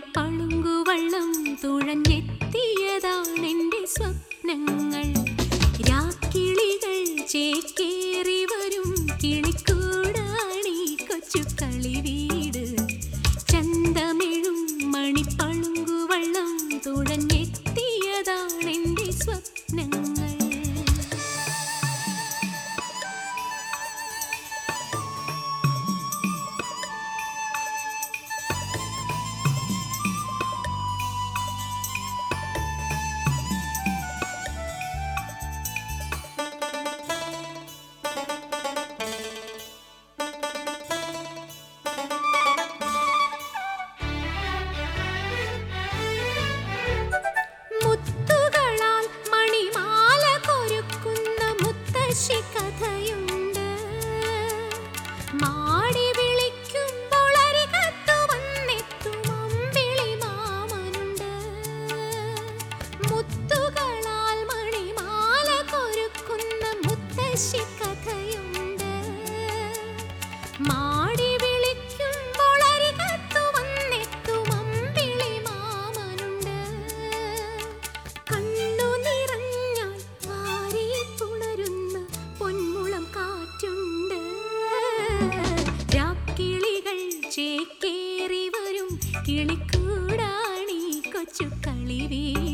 മണിപ്പളുങ്കുവള്ളം തുഴഞ്ഞെത്തിയതാണെന്റെ സ്വപ്നങ്ങൾ രാക്കിളികൾ ചേക്കേറി വരും കിളിക്കൂടാണി കൊച്ചു കളി വീട് ചന്തമിഴും മണിപ്പളുങ്കുവള്ളം തുഴഞ്ഞെത്തിയതാണെന്റെ സ്വപ്നങ്ങൾ മുത്തുകളാൽ മണിമാല കൊരുക്കുന്ന മുത്തശ്ശി കഥയുണ്ട് മാടി വിളിക്കുമ്പോൾ അരികത്തു വന്നെത്തും അമ്പിളി മാമനുണ്ട് മുത്തുകളാൽ മണിമാല കൊരുക്കുന്ന മുത്തശ്ശി കഥയുണ്ട് മാടി വിളിക്കുമ്പോൾ അരികത്തു വന്നെത്തും അമ്പിളി മാമനുണ്ട് കണ്ണു നിറഞ്ഞാൽ വാരി പുണരുന്ന പൊന്മുളം കാറ്റുണ്ട് രാക്കിളികൾ ചേക്കേറി വരും കിളിക്കൂടാണി കൊച്ചു കളി വീട്